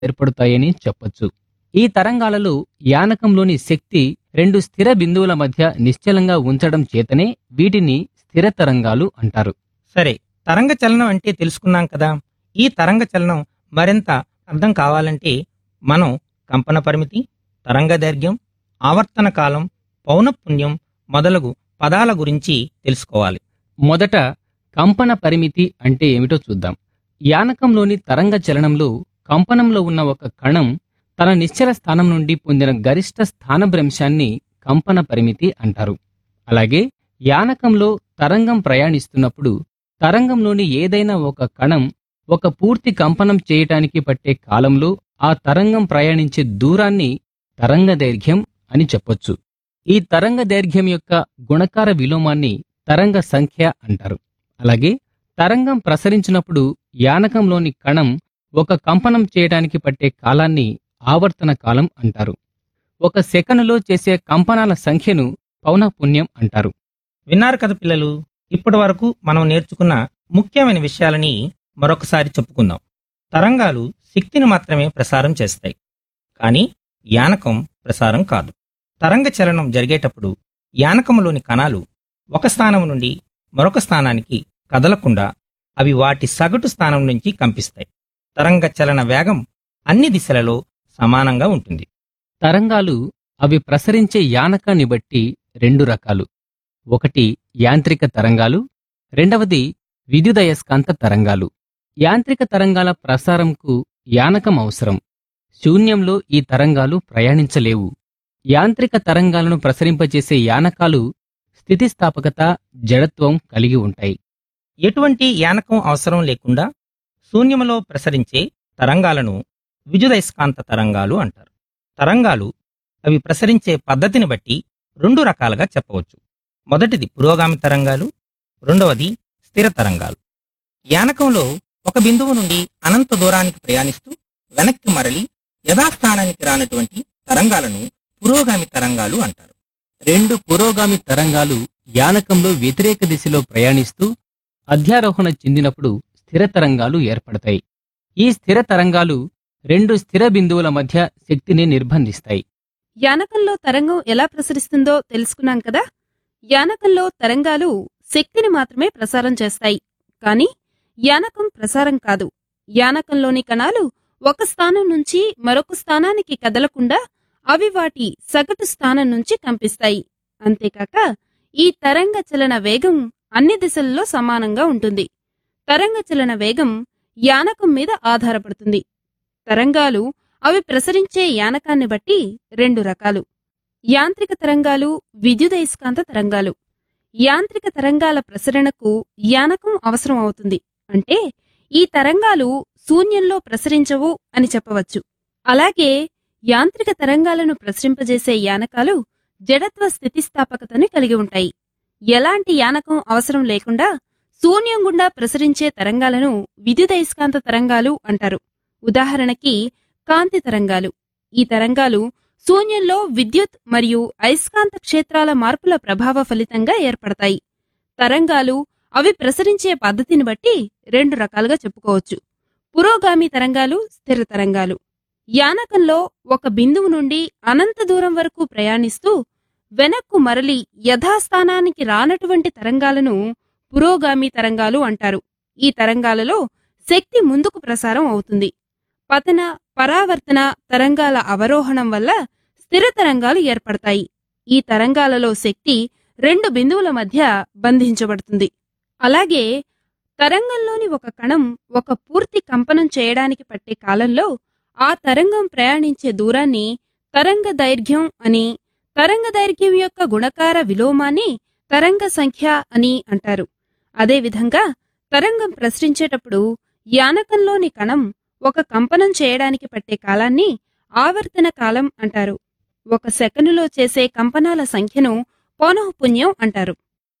ఏర్పడతాయని చెప్పొచ్చు ఈ తరంగాలలో యానకంలోని శక్తి రెండు స్థిర బిందువుల మధ్య నిశ్చలంగా ఉంచడం చేతనే వీటిని స్థిర తరంగాలు అంటారు సరే తరంగ చలనం అంటే తెలుసుకున్నాం కదా ఈ తరంగ చలనం మరింత అర్థం కావాలంటే మనం కంపన పరిమితి తరంగ దైర్ఘ్యం ఆవర్తన కాలం పౌనఃపున్యం మొదలగు పదాల గురించి తెలుసుకోవాలి మొదట కంపన పరిమితి అంటే ఏమిటో చూద్దాం యానకంలోని తరంగ చలనంలో కంపనంలో ఉన్న ఒక కణం తన నిశ్చల స్థానం నుండి పొందిన గరిష్ట స్థానభ్రంశాన్ని కంపన పరిమితి అంటారు అలాగే యానకంలో తరంగం ప్రయాణిస్తున్నప్పుడు తరంగంలోని ఏదైనా ఒక కణం ఒక పూర్తి కంపనం చేయటానికి పట్టే కాలంలో ఆ తరంగం ప్రయాణించే దూరాన్ని తరంగ దైర్ఘ్యం అని చెప్పొచ్చు ఈ తరంగ దైర్ఘ్యం యొక్క గుణకార విలోమాన్ని తరంగ సంఖ్య అంటారు అలాగే తరంగం ప్రసరించినప్పుడు యానకంలోని కణం ఒక కంపనం చేయడానికి పట్టే కాలాన్ని ఆవర్తన కాలం అంటారు ఒక సెకనులో చేసే కంపనాల సంఖ్యను పౌనఃపున్యం అంటారు విన్నారు కదా పిల్లలు ఇప్పటి వరకు మనం నేర్చుకున్న ముఖ్యమైన విషయాలని మరొకసారి చెప్పుకుందాం తరంగాలు శక్తిని మాత్రమే ప్రసారం చేస్తాయి కానీ యానకం ప్రసారం కాదు తరంగ చలనం జరిగేటప్పుడు యానకంలోని కణాలు ఒక స్థానం నుండి మరొక స్థానానికి కదలకుండా అవి వాటి సగటు స్థానం నుంచి కంపిస్తాయి తరంగ చలన వేగం అన్ని దిశలలో సమానంగా ఉంటుంది తరంగాలు అవి ప్రసరించే యానకాన్ని బట్టి రెండు రకాలు ఒకటి యాంత్రిక తరంగాలు రెండవది విద్యుదయస్కాంత తరంగాలు యాంత్రిక తరంగాల ప్రసారంకు యానకం అవసరం శూన్యంలో ఈ తరంగాలు ప్రయాణించలేవు యాంత్రిక తరంగాలను ప్రసరింపజేసే యానకాలు స్థితిస్థాపకత జడత్వం కలిగి ఉంటాయి ఎటువంటి యానకం అవసరం లేకుండా శూన్యములో ప్రసరించే తరంగాలను విద్యుదయస్కాంత తరంగాలు అంటారు తరంగాలు అవి ప్రసరించే పద్ధతిని బట్టి రెండు రకాలుగా చెప్పవచ్చు మొదటిది పురోగామి తరంగాలు రెండవది స్థిర తరంగాలు యానకంలో ఒక బిందువు నుండి అనంత దూరానికి ప్రయాణిస్తూ వెనక్కి మరలి యథాస్థానానికి రానటువంటి తరంగాలను పురోగామి తరంగాలు అంటారు రెండు పురోగామి తరంగాలు యానకంలో వ్యతిరేక దిశలో ప్రయాణిస్తూ అధ్యారోహణ చెందినప్పుడు స్థిర తరంగాలు ఏర్పడతాయి ఈ స్థిర తరంగాలు రెండు స్థిర బిందువుల మధ్య శక్తిని నిర్బంధిస్తాయి యానకంలో తరంగం ఎలా ప్రసరిస్తుందో తెలుసుకున్నాం కదా యానకంలో తరంగాలు శక్తిని మాత్రమే ప్రసారం చేస్తాయి కాని యానకం ప్రసారం కాదు యానకంలోని కణాలు ఒక స్థానం నుంచి మరొక స్థానానికి కదలకుండా అవి వాటి సగటు స్థానం నుంచి కంపిస్తాయి అంతేకాక ఈ తరంగ చలన వేగం అన్ని దిశల్లో సమానంగా ఉంటుంది తరంగ చలన వేగం యానకం మీద ఆధారపడుతుంది తరంగాలు అవి ప్రసరించే యానకాన్ని బట్టి రెండు రకాలు యాంత్రిక తరంగాలు విద్యుదయస్కాంత తరంగాలు యాంత్రిక తరంగాల ప్రసరణకు యానకం అవసరం అవుతుంది అంటే ఈ తరంగాలు శూన్యంలో ప్రసరించవు అని చెప్పవచ్చు అలాగే యాంత్రిక తరంగాలను ప్రసరింపజేసే యానకాలు జడత్వ స్థితిస్థాపకతని కలిగి ఉంటాయి ఎలాంటి యానకం అవసరం లేకుండా శూన్యం గుండా ప్రసరించే తరంగాలను విద్యుదయస్కాంత తరంగాలు అంటారు ఉదాహరణకి కాంతి తరంగాలు ఈ తరంగాలు శూన్యంలో విద్యుత్ మరియు అయస్కాంత క్షేత్రాల మార్పుల ప్రభావ ఫలితంగా ఏర్పడతాయి తరంగాలు అవి ప్రసరించే పద్ధతిని బట్టి రెండు రకాలుగా చెప్పుకోవచ్చు పురోగామి తరంగాలు స్థిర తరంగాలు యానకంలో ఒక బిందువు నుండి అనంత దూరం వరకు ప్రయాణిస్తూ వెనక్కు మరలి యథాస్థానానికి రానటువంటి తరంగాలను పురోగామి తరంగాలు అంటారు ఈ తరంగాలలో శక్తి ముందుకు ప్రసారం అవుతుంది పతన పరావర్తన తరంగాల అవరోహణం వల్ల స్థిర తరంగాలు ఏర్పడతాయి ఈ తరంగాలలో శక్తి రెండు బిందువుల మధ్య బంధించబడుతుంది అలాగే తరంగంలోని ఒక కణం ఒక పూర్తి కంపనం చేయడానికి పట్టే కాలంలో ఆ తరంగం ప్రయాణించే దూరాన్ని తరంగ దైర్ఘ్యం అని తరంగ దైర్ఘ్యం యొక్క గుణకార విలోమాన్ని తరంగ సంఖ్య అని అంటారు అదేవిధంగా తరంగం ప్రసరించేటప్పుడు యానకంలోని కణం ఒక కంపనం చేయడానికి పట్టే కాలాన్ని ఆవర్తన కాలం అంటారు ఒక సెకనులో చేసే కంపనాల సంఖ్యను పౌనఃపున్యం అంటారు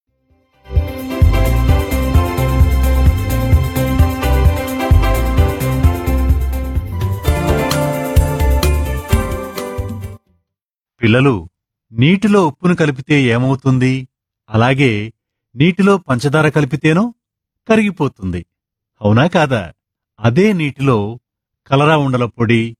పిల్లలు నీటిలో ఉప్పును కలిపితే ఏమవుతుంది అలాగే నీటిలో పంచదార కలిపితేనో కరిగిపోతుంది అవునా కాదా అదే నీటిలో కలరా ఉండల పొడి